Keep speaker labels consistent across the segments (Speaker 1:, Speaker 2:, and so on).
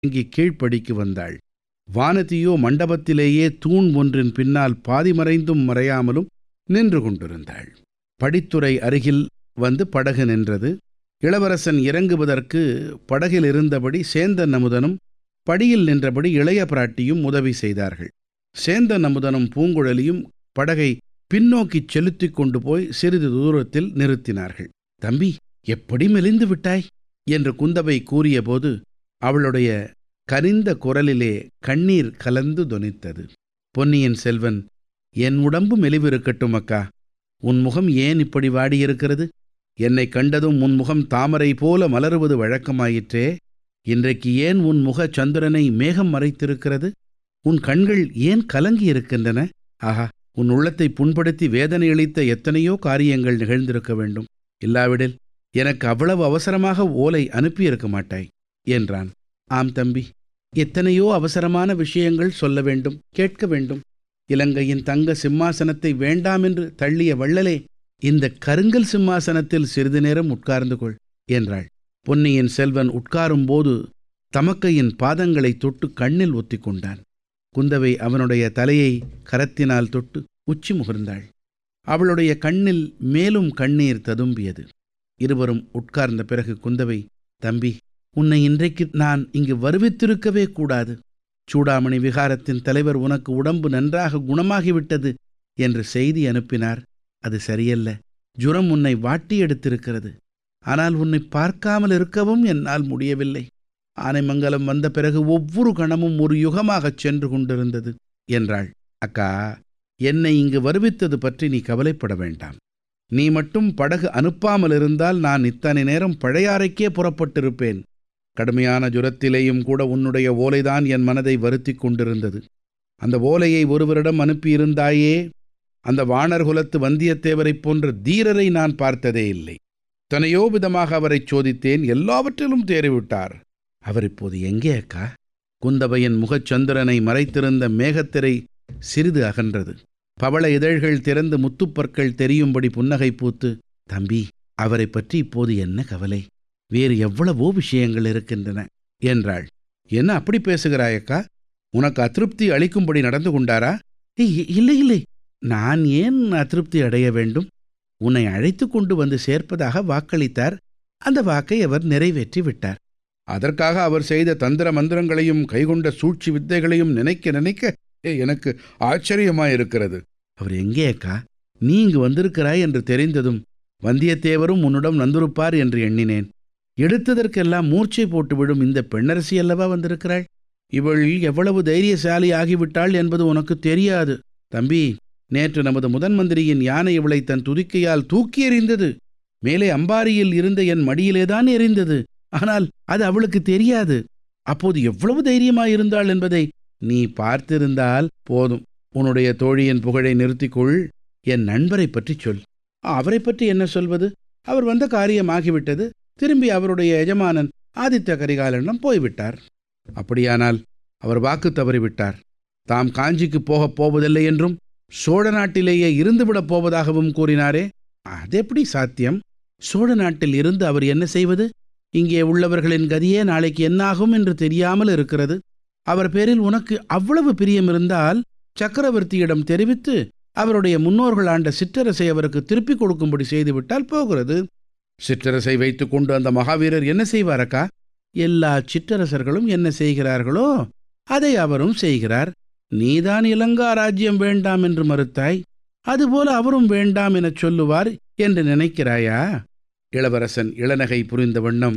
Speaker 1: இறங்கி கீழ்ப்படிக்கு வந்தாள் வானதியோ மண்டபத்திலேயே தூண் ஒன்றின் பின்னால் பாதி மறைந்தும் மறையாமலும் நின்று கொண்டிருந்தாள் படித்துறை அருகில் வந்து படகு நின்றது இளவரசன் இறங்குவதற்கு படகில் இருந்தபடி சேந்தன் அமுதனும் படியில் நின்றபடி இளைய பிராட்டியும் உதவி செய்தார்கள் சேந்தன் அமுதனும் பூங்குழலியும் படகை பின்னோக்கிச் செலுத்திக் கொண்டு போய் சிறிது தூரத்தில் நிறுத்தினார்கள் தம்பி எப்படி மெலிந்து விட்டாய் என்று குந்தவை கூறியபோது அவளுடைய கனிந்த குரலிலே கண்ணீர் கலந்து தொனித்தது பொன்னியின் செல்வன் என் உடம்பு மெலிவிருக்கட்டும் அக்கா உன் முகம் ஏன் இப்படி வாடியிருக்கிறது என்னை கண்டதும் உன் முகம் தாமரை போல மலருவது வழக்கமாயிற்றே இன்றைக்கு ஏன் உன் முக சந்திரனை மேகம் மறைத்திருக்கிறது உன் கண்கள் ஏன் கலங்கி இருக்கின்றன ஆஹா உன் உள்ளத்தை புண்படுத்தி வேதனை அளித்த எத்தனையோ காரியங்கள் நிகழ்ந்திருக்க வேண்டும் இல்லாவிடில் எனக்கு அவ்வளவு அவசரமாக ஓலை அனுப்பியிருக்க மாட்டாய் என்றான் ஆம் தம்பி எத்தனையோ அவசரமான விஷயங்கள் சொல்ல வேண்டும் கேட்க வேண்டும் இலங்கையின் தங்க சிம்மாசனத்தை வேண்டாம் என்று தள்ளிய வள்ளலே இந்த கருங்கல் சிம்மாசனத்தில் சிறிது நேரம் உட்கார்ந்து கொள் என்றாள் பொன்னியின் செல்வன் உட்காரும்போது தமக்கையின் பாதங்களை தொட்டு கண்ணில் ஒத்திக் கொண்டான் குந்தவை அவனுடைய தலையை கரத்தினால் தொட்டு உச்சி முகர்ந்தாள் அவளுடைய கண்ணில் மேலும் கண்ணீர் ததும்பியது இருவரும் உட்கார்ந்த பிறகு குந்தவை தம்பி உன்னை இன்றைக்கு நான் இங்கு வருவித்திருக்கவே கூடாது சூடாமணி விகாரத்தின் தலைவர் உனக்கு உடம்பு நன்றாக குணமாகிவிட்டது என்று செய்தி அனுப்பினார் அது சரியல்ல ஜுரம் உன்னை வாட்டி எடுத்திருக்கிறது ஆனால் உன்னை பார்க்காமல் இருக்கவும் என்னால் முடியவில்லை ஆனைமங்கலம் வந்த பிறகு ஒவ்வொரு கணமும் ஒரு யுகமாகச் சென்று கொண்டிருந்தது என்றாள் அக்கா என்னை இங்கு வருவித்தது பற்றி நீ கவலைப்பட வேண்டாம் நீ மட்டும் படகு அனுப்பாமல் இருந்தால் நான் இத்தனை நேரம் பழையாறைக்கே புறப்பட்டிருப்பேன் கடுமையான ஜுரத்திலேயும் கூட உன்னுடைய ஓலைதான் என் மனதை வருத்தி கொண்டிருந்தது அந்த ஓலையை ஒருவரிடம் அனுப்பியிருந்தாயே அந்த வானர் குலத்து வந்தியத்தேவரைப் போன்ற தீரரை நான் பார்த்ததே இல்லை தனையோ விதமாக அவரை சோதித்தேன் எல்லாவற்றிலும் தேறிவிட்டார் அவர் இப்போது எங்கே அக்கா குந்தவையின் முகச்சந்திரனை மறைத்திருந்த மேகத்திரை சிறிது அகன்றது பவள இதழ்கள் திறந்து முத்துப்பற்கள் தெரியும்படி புன்னகை பூத்து தம்பி அவரை பற்றி இப்போது என்ன கவலை வேறு எவ்வளவோ விஷயங்கள் இருக்கின்றன என்றாள் என்ன அப்படி பேசுகிறாயக்கா உனக்கு அதிருப்தி அளிக்கும்படி நடந்து கொண்டாரா இல்லை இல்லை நான் ஏன் அதிருப்தி அடைய வேண்டும் உன்னை அழைத்து கொண்டு வந்து சேர்ப்பதாக வாக்களித்தார் அந்த வாக்கை அவர் நிறைவேற்றி விட்டார் அதற்காக அவர் செய்த தந்திர மந்திரங்களையும் கைகொண்ட சூழ்ச்சி வித்தைகளையும் நினைக்க நினைக்க எனக்கு ஆச்சரியமாயிருக்கிறது அவர் எங்கே அக்கா நீ இங்கு வந்திருக்கிறாய் என்று தெரிந்ததும் வந்தியத்தேவரும் உன்னிடம் வந்திருப்பார் என்று எண்ணினேன் எடுத்ததற்கெல்லாம் மூர்ச்சை போட்டு விடும் இந்த பெண்ணரசி அல்லவா வந்திருக்கிறாள் இவள் எவ்வளவு தைரியசாலி ஆகிவிட்டாள் என்பது உனக்கு தெரியாது தம்பி நேற்று நமது முதன் மந்திரியின் யானை இவளை தன் துதிக்கையால் தூக்கி எறிந்தது மேலே அம்பாரியில் இருந்த என் மடியிலேதான் எறிந்தது ஆனால் அது அவளுக்கு தெரியாது அப்போது எவ்வளவு தைரியமாயிருந்தாள் என்பதை நீ பார்த்திருந்தால் போதும் உன்னுடைய தோழியின் புகழை நிறுத்திக்கொள் என் நண்பரை பற்றி சொல் அவரை பற்றி என்ன சொல்வது அவர் வந்த காரியமாகிவிட்டது திரும்பி அவருடைய எஜமானன் ஆதித்த கரிகாலனிடம் போய்விட்டார் அப்படியானால் அவர் வாக்கு தவறிவிட்டார் தாம் காஞ்சிக்கு போகப் போவதில்லை என்றும் சோழ நாட்டிலேயே இருந்துவிடப் போவதாகவும் கூறினாரே அது எப்படி சாத்தியம் சோழ நாட்டில் இருந்து அவர் என்ன செய்வது இங்கே உள்ளவர்களின் கதியே நாளைக்கு என்னாகும் என்று தெரியாமல் இருக்கிறது அவர் பேரில் உனக்கு அவ்வளவு பிரியம் இருந்தால் சக்கரவர்த்தியிடம் தெரிவித்து அவருடைய முன்னோர்கள் ஆண்ட சிற்றரசை அவருக்கு திருப்பிக் கொடுக்கும்படி செய்துவிட்டால் போகிறது சிற்றரசை வைத்துக்கொண்டு அந்த மகாவீரர் என்ன செய்வாரக்கா எல்லா சிற்றரசர்களும் என்ன செய்கிறார்களோ அதை அவரும் செய்கிறார் நீதான் இலங்கா ராஜ்யம் வேண்டாம் என்று மறுத்தாய் அதுபோல அவரும் வேண்டாம் எனச் சொல்லுவார் என்று நினைக்கிறாயா இளவரசன் இளநகை புரிந்த வண்ணம்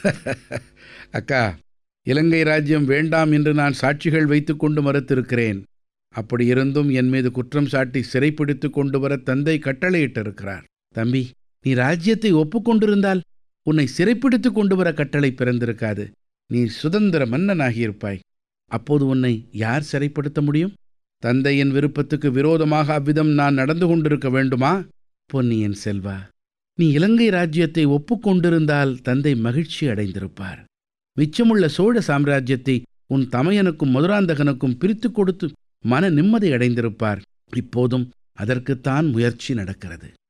Speaker 1: அக்கா இலங்கை ராஜ்யம் வேண்டாம் என்று நான் சாட்சிகள் வைத்துக்கொண்டு மறுத்திருக்கிறேன் அப்படி இருந்தும் என் மீது குற்றம் சாட்டி சிறைப்பிடித்து கொண்டு வர தந்தை கட்டளையிட்டிருக்கிறார் தம்பி நீ ராஜ்யத்தை ஒப்புக்கொண்டிருந்தால் உன்னை சிறைப்பிடித்து கொண்டு வர கட்டளை பிறந்திருக்காது நீ சுதந்திர மன்னனாகியிருப்பாய் அப்போது உன்னை யார் சிறைப்படுத்த முடியும் தந்தையின் விருப்பத்துக்கு விரோதமாக அவ்விதம் நான் நடந்து கொண்டிருக்க வேண்டுமா பொன்னியின் செல்வா நீ இலங்கை ராஜ்யத்தை ஒப்புக்கொண்டிருந்தால் தந்தை மகிழ்ச்சி அடைந்திருப்பார் மிச்சமுள்ள சோழ சாம்ராஜ்யத்தை உன் தமையனுக்கும் மதுராந்தகனுக்கும் பிரித்து கொடுத்து மன நிம்மதி அடைந்திருப்பார் இப்போதும் அதற்குத்தான் முயற்சி நடக்கிறது